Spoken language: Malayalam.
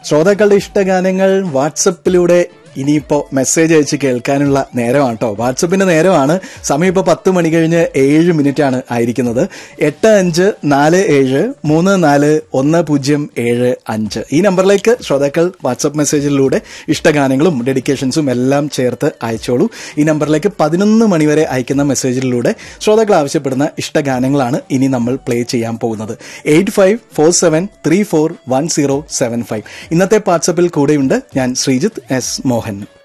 ശ്രോതാക്കളുടെ ഇഷ്ടഗാനങ്ങൾ വാട്സപ്പിലൂടെ ഇനിയിപ്പോ മെസ്സേജ് അയച്ച് കേൾക്കാനുള്ള നേരമാണ് കേട്ടോ വാട്സപ്പിന്റെ നേരമാണ് സമയം ഇപ്പോൾ പത്ത് മണി കഴിഞ്ഞ് ഏഴ് മിനിറ്റ് ആണ് ആയിരിക്കുന്നത് എട്ട് അഞ്ച് നാല് ഏഴ് മൂന്ന് നാല് ഒന്ന് പൂജ്യം ഏഴ് അഞ്ച് ഈ നമ്പറിലേക്ക് ശ്രോതാക്കൾ വാട്സപ്പ് മെസ്സേജിലൂടെ ഇഷ്ടഗാനങ്ങളും ഡെഡിക്കേഷൻസും എല്ലാം ചേർത്ത് അയച്ചോളൂ ഈ നമ്പറിലേക്ക് പതിനൊന്ന് മണിവരെ അയക്കുന്ന മെസ്സേജിലൂടെ ശ്രോതാക്കൾ ആവശ്യപ്പെടുന്ന ഇഷ്ടഗാനങ്ങളാണ് ഇനി നമ്മൾ പ്ലേ ചെയ്യാൻ പോകുന്നത് eight five four seven three four one zero seven five ഇന്നത്തെ വാട്സപ്പിൽ കൂടെയുണ്ട് ഞാൻ ശ്രീജിത്ത് എസ് മോഹൻ